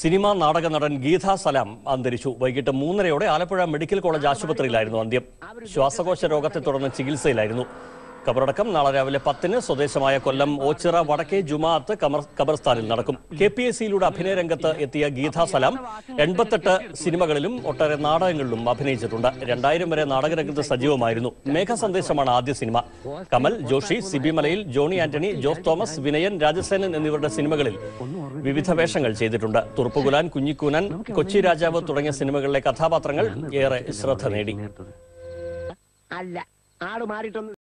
cinema നാടക നടൻ ഗീതാ സലാം അന്തരിച്ചു വൈകിട്ട് മൂന്നരയോടെ ആലപ്പുഴ മെഡിക്കൽ കോളേജ് ആശുപത്രിയിലായിരുന്നു അന്ത്യം ശ്വാസകോശ രോഗത്തെ തുടർന്ന് ചികിത്സയിലായിരുന്നു കബറടക്കം നാളെ രാവിലെ പത്തിന് സ്വദേശമായ കൊല്ലം ഓച്ചിറ വടക്കേ ജുമാഅത്ത് കമർ കബർസ്ഥാനിൽ നടക്കും കെ പി എസ് സിയിലൂടെ അഭിനയ രംഗത്ത് എത്തിയ ഗീതാ സലാം എൺപത്തെട്ട് സിനിമകളിലും ഒട്ടേറെ നാടകങ്ങളിലും അഭിനയിച്ചിട്ടുണ്ട് രണ്ടായിരം വരെ നാടകരംഗത്ത് സജീവമായിരുന്നു മേഘ സന്ദേശമാണ് ആദ്യ സിനിമ കമൽ ജോഷി സിബി മലയിൽ ജോണി ആന്റണി ജോസ് തോമസ് വിനയൻ രാജസേനൻ എന്നിവരുടെ സിനിമകളിൽ വിവിധ വേഷങ്ങൾ ചെയ്തിട്ടുണ്ട് തുറുപ്പുകുലാൻ കുഞ്ഞിക്കൂനൻ കൊച്ചി രാജാവ് തുടങ്ങിയ സിനിമകളിലെ കഥാപാത്രങ്ങൾ ഏറെ ശ്രദ്ധ നേടി അല്ല ആള് മാറിയിട്ടൊന്നും